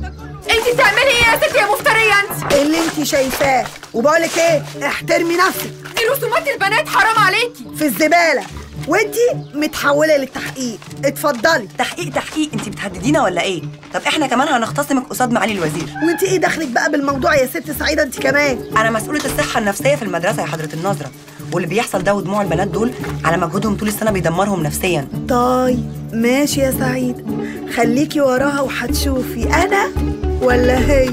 انت بتعملي ايه يا ستي يا مفتريه انت اللي انت شايفاه وبقولك ايه احترمي نفسك دي رسومات البنات حرام عليكي في الزباله وانت متحوله للتحقيق اتفضلي تحقيق تحقيق انت بتهددينا ولا ايه طب احنا كمان هنختصمك قصاد معالي الوزير وانت ايه دخلك بقى بالموضوع يا ست سعيده انت كمان انا مسؤوله الصحه النفسيه في المدرسه يا حضره الناظره واللي بيحصل ده ودموع البنات دول على مجهودهم طول السنه بيدمرهم نفسيا طيب ماشي يا سعيد خليكي وراها وهتشوفي انا ولا هي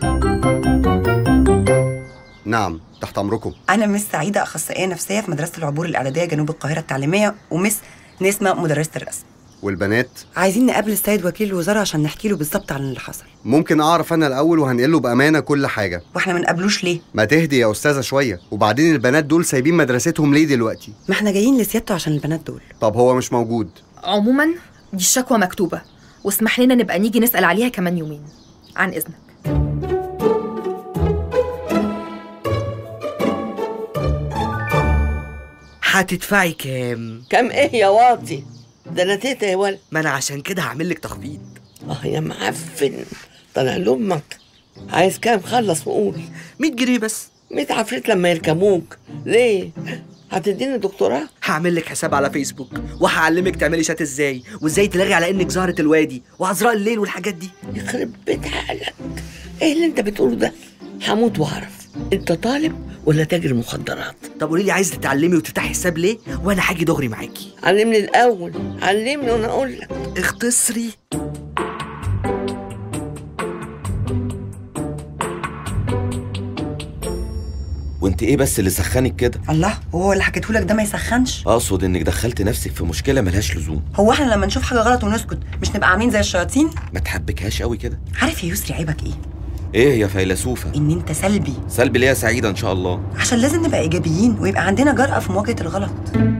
نعم تحت امركم انا مس سعيده اخصائيه نفسيه في مدرسه العبور الاعداديه جنوب القاهره التعليميه ومس نسمه مدرسه الرسم والبنات عايزين نقابل السيد وكيل الوزاره عشان نحكي له بالظبط عن اللي حصل ممكن اعرف انا الاول وهنقل له بامانه كل حاجه واحنا ما نقابلوش ليه ما تهدي يا استاذه شويه وبعدين البنات دول سايبين مدرستهم ليه دلوقتي ما احنا جايين لسيادته عشان البنات دول طب هو مش موجود عموما دي الشكوى مكتوبه واسمح لنا نبقى نيجي نسال عليها كمان يومين عن اذنك هتدفعي كام؟ كم ايه يا واطي ده انا تيتا يا ولد ما انا عشان كده هعمل لك تخفيض اه يا معفن طلع لامك عايز كام خلص وقول 100 جنيه بس 100 عفريت لما يركبوك ليه هتديني دكتوراه هعمل لك حساب على فيسبوك وهعلمك تعملي شات ازاي وازاي تلاغي على انك زهرة الوادي وعذراء الليل والحاجات دي يخرب بيت عقلك ايه اللي انت بتقوله ده هموت واعرف انت طالب ولا تاجر مخدرات طب قولي لي عايزه تتعلمي وتفتحي حساب ليه وانا هاجي دغري معاكي علمني الاول علمني وانا اقول لك اختصري وانت ايه بس اللي سخنك كده الله وهو اللي حكيتهولك ده ما يسخنش اقصد انك دخلت نفسك في مشكله ملهاش لزوم هو احنا لما نشوف حاجه غلط ونسكت مش نبقى عاملين زي الشياطين ما تحبكهاش قوي كده عارف يا يسري عيبك ايه ايه يا فيلسوفه ان انت سلبي سلبي ليه يا سعيده ان شاء الله عشان لازم نبقى ايجابيين ويبقى عندنا جرأة في مواجهه الغلط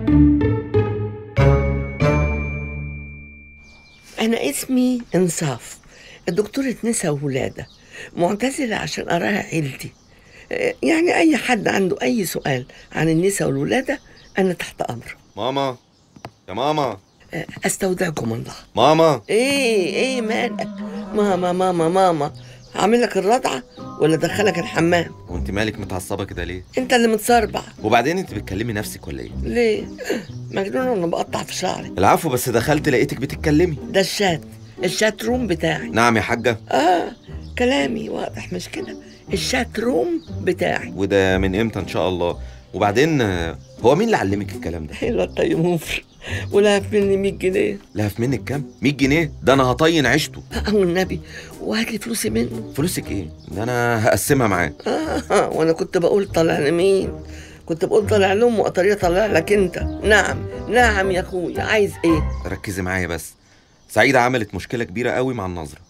انا اسمي انصاف الدكتورة نسا وولادة معتزلة عشان اراها عيلتي آه، يعني اي حد عنده اي سؤال عن النساء والولادة انا تحت امره ماما يا ماما آه، استودعكم الله ماما ايه ايه مالك ماما ماما ماما اعمل لك الرضعة ولا ادخلك الحمام وانت مالك متعصبه كده ليه انت اللي متصربع وبعدين انت بتكلمي نفسك ولا ايه ليه مجنون وانا بقطع في شعري العفو بس دخلت لقيتك بتتكلمي ده الشات الشات روم بتاعي نعم يا حاجه اه كلامي واضح مش كده الشات روم بتاعي وده من امتى ان شاء الله وبعدين آه، هو مين اللي علمك الكلام ده حلوة الطيموفر ولهف مني 100 جنيه لهف منك كام 100 جنيه ده انا هطين عيشته اه والنبي وهات لي فلوسي منه فلوسك ايه ده انا هقسمها معاه آه وانا كنت بقول طالع لمين كنت بقول طالع لهم وقطريه طالع لك انت نعم نعم يا اخويا عايز ايه ركزي معايا بس سعيده عملت مشكله كبيره قوي مع النظره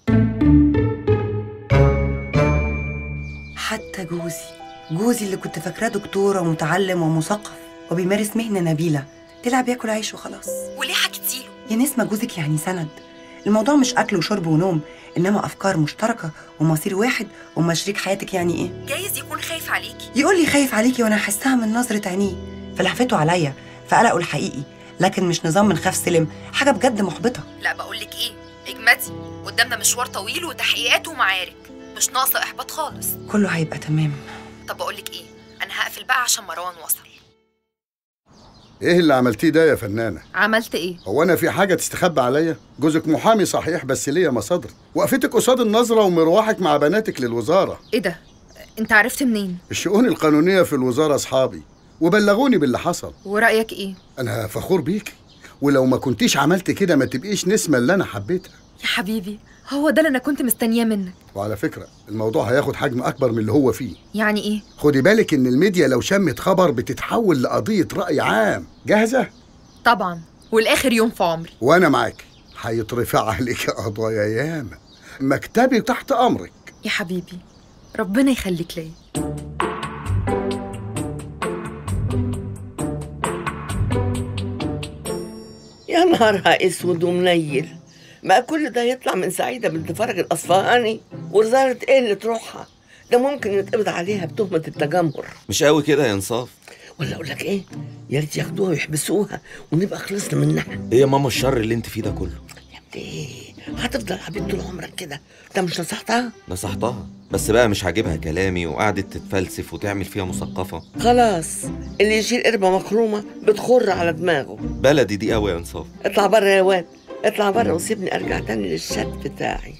حتى جوزي جوزي اللي كنت فاكراه دكتور ومتعلم ومثقف وبيمارس مهنه نبيله طلع بياكل عيش وخلاص وليه حكيتيله يا نسمة جوزك يعني سند الموضوع مش أكل وشرب ونوم إنما أفكار مشتركة ومصير واحد وما شريك حياتك يعني إيه جايز يكون خايف عليكي يقول لي خايف عليكي وأنا أحسها من نظرة عينيه فلهفته عليا فقلقه الحقيقي لكن مش نظام من خاف سلم حاجة بجد محبطة لا بقولك ايه اجمدي قدامنا مشوار طويل وتحقيقات ومعارك مش ناقصه احباط خالص كله هيبقى تمام طب بقولك ايه انا هقفل بقى عشان مروان وصل ايه اللي عملتيه ده يا فنانة؟ عملت ايه هو انا في حاجة تستخبى عليا؟ جوزك محامي صحيح بس ليا مصادر، وقفتك قصاد النظرة ومروحك مع بناتك للوزارة، ايه ده انت عرفت منين الشؤون القانونية في الوزارة اصحابي، وبلغوني باللي حصل، ورايك ايه انا فخور بيكي، ولو ما كنتيش عملت كده ما تبقيش نسمة اللي انا حبيتها، يا حبيبي هو ده اللي انا كنت مستنياه منك وعلى فكرة الموضوع هياخد حجم اكبر من اللي هو فيه، يعني ايه خدي بالك ان الميديا لو شمت خبر بتتحول لقضية رأي عام، جاهزة؟ طبعا والاخر يوم في عمري وانا معاك، هيترفع عليك قضايا ياما، مكتبي تحت امرك. يا حبيبي ربنا يخليك ليا يا نهارها اسود ومنيل بقى كل ده يطلع من سعيدة بنت فرج الأصفهاني وزارة ايه اللي تروحها ده ممكن يتقبض عليها بتهمة التجمهر مش قوي كده يا انصاف ولا أقول لك إيه يا ريت ياخدوها ويحبسوها ونبقى خلصنا منها ايه يا ماما الشر اللي انت فيه ده كله يا ابني هتفضل عبيد طول عمرك كده انت مش نصحتها نصحتها بس بقى مش عاجبها كلامي وقعدت تتفلسف وتعمل فيها مثقفة خلاص اللي يشيل قربة مخرومة بتخر على دماغه بلدي دي قوي يا انصاف اطلع بره يا واد اطلع بره وسيبني ارجع تاني للشات بتاعي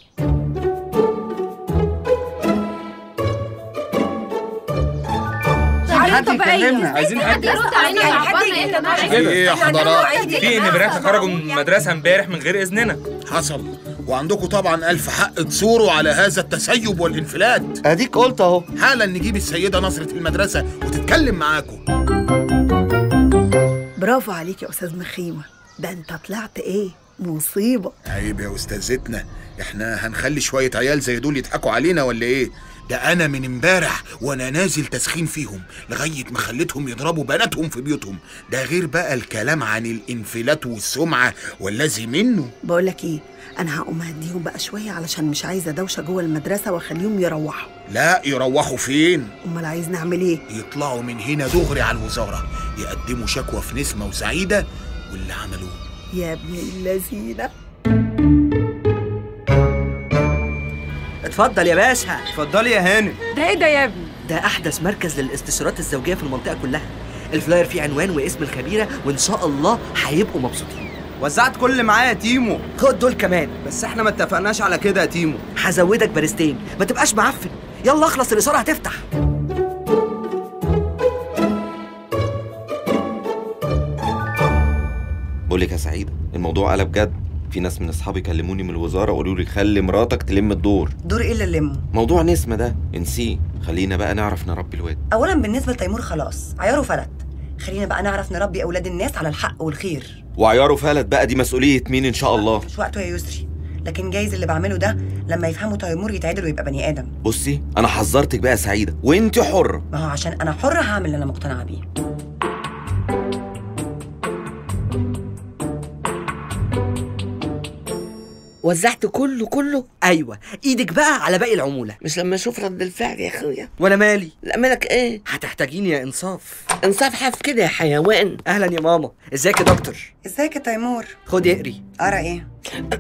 حد يكلمنا عايزين حد يرد علينا يعبرنا في ايه يا حضرات في نبرات خرجوا من المدرسه امبارح من غير اذننا حصل وعندكم طبعا ألف حق تصوروا على هذا التسيب والانفلات اديك قلت اهو حالا نجيب السيدة نظرة المدرسة وتتكلم معاكم برافو عليك يا استاذ مخيمه ده انت طلعت ايه مصيبه عيب يا أستاذتنا احنا هنخلي شوية عيال زي دول يضحكوا علينا ولا ايه ده انا من امبارح وانا نازل تسخين فيهم لغايه ما خليتهم يضربوا بناتهم في بيوتهم ده غير بقى الكلام عن الانفلات والسمعه والذي منه بقول لك ايه انا هقوم اهديهم بقى شويه علشان مش عايزه دوشه جوه المدرسه واخليهم يروحوا لا يروحوا فين امال عايز نعمل ايه يطلعوا من هنا دغري على الوزاره يقدموا شكوى في نسمه وسعيده واللي عملوه يا ابن اللذينه اتفضل يا باشا اتفضلي يا هانم ده ايه ده يا ابني ده احدث مركز للاستشارات الزوجيه في المنطقه كلها الفلاير فيه عنوان واسم الخبيره وان شاء الله هيبقوا مبسوطين وزعت كل اللي معايا يا تيمو خد دول كمان بس احنا ما اتفقناش على كده يا تيمو هزودك بارستين ما تبقاش معفن يلا اخلص الاشاره هتفتح بقول لك يا سعيدة الموضوع قلب جد في ناس من اصحابي كلموني من الوزارة وقالوا لي خلي مراتك تلم الدور دور ايه اللي لمه موضوع نسمة ده انسيه خلينا بقى نعرف نربي الواد اولا بالنسبه لتيمور خلاص عياره فلت خلينا بقى نعرف نربي اولاد الناس على الحق والخير وعياره فلت بقى دي مسؤولية مين ان شاء الله مش وقته يا يسري لكن جايز اللي بعمله ده لما يفهموا تيمور يتعدل ويبقى بني ادم بصي انا حذرتك بقى يا سعيدة وانت حرة ما هو عشان انا حره هعمل اللي انا مقتنعه بيه وزعت كله كله ايوه ايدك بقى على باقي العموله مش لما اشوف رد الفعل يا اخويا وانا مالي لا مالك ايه هتحتاجيني يا انصاف انصاف حاف كده يا حيوان اهلا يا ماما ازيك يا دكتور ازيك يا تيمور خد اقري قرا ايه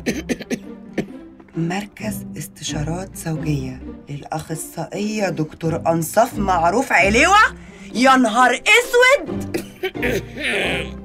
مركز استشارات زوجية للأخصائية دكتور أنصاف معروف عليوة يا نهار اسود